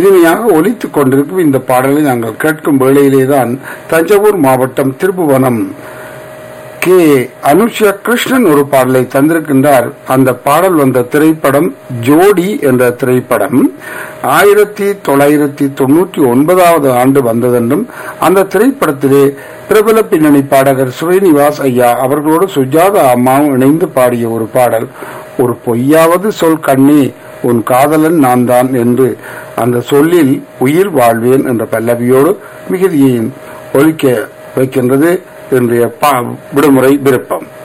இனிமையாக ஒலித்துக் கொண்டிருக்கும் இந்த பாடலை நாங்கள் கேட்கும் வேளையிலேதான் தஞ்சாவூர் மாவட்டம் திருப்புவனம் கே அனுஷா கிருஷ்ணன் ஒரு பாடலை தந்திருக்கின்றார் அந்த பாடல் வந்த திரைப்படம் ஜோடி என்ற திரைப்படம் ஆயிரத்தி தொள்ளாயிரத்தி தொண்ணூற்றி ஒன்பதாவது ஆண்டு வந்ததென்றும் அந்த திரைப்படத்திலே பிரபல பின்னணி பாடகர் ஸ்ரீனிவாஸ் ஐயா அவர்களோடு சுஜாதா அம்மாவும் இணைந்து பாடிய ஒரு பாடல் ஒரு பொய்யாவது சொல் கண்ணி உன் காதலன் நான் தான் என்று அந்த சொல்லில் உயிர் வாழ்வேன் என்ற பல்லவியோடு மிகுதியையும் ஒலிக்க வைக்கின்றது இன்றைய பா- விடுமுறை விருப்பம்